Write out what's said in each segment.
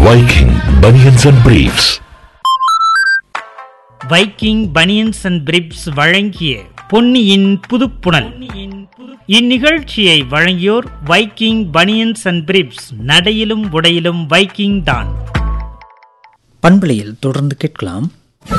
Viking Bunions and Briefs. Viking banians and briefs வழங்கிய பொன்னியின் புதுப்புணல் இந்நிகழ்ச்சியை வழங்கியோர் வைக்கிங் பனியன்ஸ் அண்ட் பிரிப்ஸ் நடையிலும் உடையிலும் வைக்கிங் தான் பண்பலையில் தொடர்ந்து கேட்கலாம்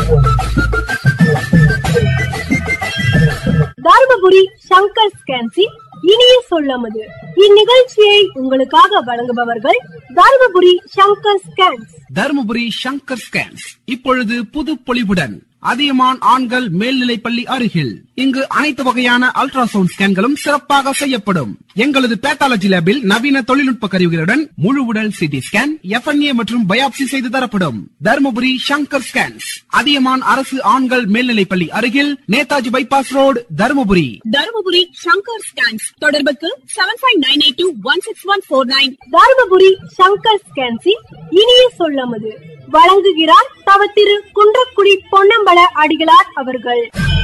தர்மபுரி சங்கர் ஸ்கேன்சி இனிய சொல்லமது இந்நிகழ்ச்சியை உங்களுக்காக வழங்குபவர்கள் தர்மபுரி சங்கர் ஸ்கேன்ஸ் தருமபுரி சங்கர் ஸ்கேன்ஸ் இப்பொழுது புது பொலிவுடன் அதியமான் ஆண்கள் மேல்நிலைப்பள்ளி அருகில் இங்கு அனைத்து வகையான அல்ட்ராசவுண்ட் ஸ்கேன்களும் சிறப்பாக செய்யப்படும் எங்களது பேத்தாலஜி லேபில் நவீன தொழில்நுட்ப கருவிகளுடன் முழு உடல் சிடி ஸ்கேன் எஃப்என்ஏ மற்றும் பயாப்சி செய்து தரப்படும் தருமபுரி சங்கர் ஸ்கேன்ஸ் அதியமான் அரசு ஆண்கள் மேல்நிலைப்பள்ளி அருகில் Netaji bypass road Dharmapuri Dharmapuri Shankar scans தொடர்புக்கு seven five nine eight two one six one four nine Dharmapuri Shankar ஸ்கேன்சி இனிய சொல்லமது வழங்குகிறார் தவ திரு குன்றக்குடி பொன்னம்பல அடிகளார் அவர்கள்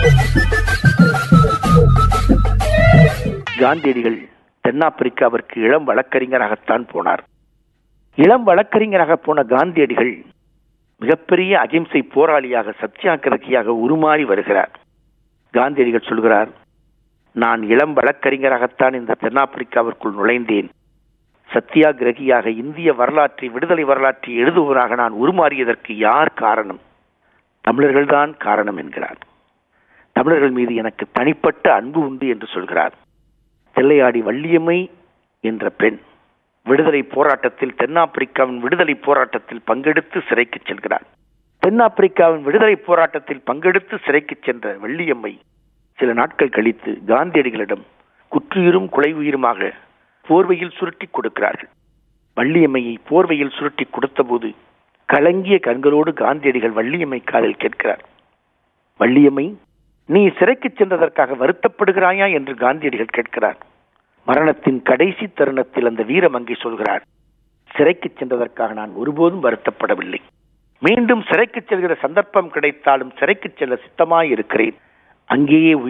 காந்தியடிகள் தென்னாப்பிரிக்காவிற்கு இளம் வழக்கறிஞராகத்தான் போனார் இளம் வழக்கறிஞராக போன காந்தியடிகள் மிகப்பெரிய அகிம்சை போராளியாக சத்தியாகிரகியாக உருமாறி வருகிறார் காந்தியடிகள் சொல்கிறார் நான் இளம் வழக்கறிஞராகத்தான் இந்த தென்னாப்பிரிக்காவிற்குள் நுழைந்தேன் சத்தியாகிரகியாக இந்திய வரலாற்றை விடுதலை வரலாற்றை எழுதுவராக நான் உருமாறியதற்கு யார் காரணம் தமிழர்கள்தான் காரணம் என்கிறார் தமிழர்கள் மீது எனக்கு தனிப்பட்ட அன்பு உண்டு என்று சொல்கிறார் தில்லையாடி வள்ளியம்மை என்ற பெண் விடுதலை போராட்டத்தில் தென்னாப்பிரிக்காவின் விடுதலை போராட்டத்தில் பங்கெடுத்து சிறைக்கு செல்கிறார் தென்னாப்பிரிக்காவின் விடுதலை போராட்டத்தில் பங்கெடுத்து சிறைக்கு சென்ற வள்ளியம்மை சில நாட்கள் கழித்து காந்தியடிகளிடம் குற்றுயிரும் கொலை உயிருமாக போர்வையில் சுருட்டி கொடுக்கிறார்கள் வள்ளியம்மையை போர்வையில் சுருட்டி கொடுத்தபோது கலங்கிய கண்களோடு காந்தியடிகள் வள்ளியம்மை காதில் கேட்கிறார் வள்ளியம்மை நீ சிறைக்கு சென்றதற்காக வருத்தப்படுகிறாயா என்று காந்தியடிகள் கேட்கிறார் மரணத்தின் கடைசி தருணத்தில் அந்த வீரமங்கை சொல்கிறார் சிறைக்கு சென்றதற்காக நான் ஒருபோதும் வருத்தப்படவில்லை மீண்டும் சிறைக்கு செல்கிற சந்தர்ப்பம் கிடைத்தாலும் சிறைக்கு செல்ல சித்தமாய் இருக்கிறேன் அங்கேயே உயிர்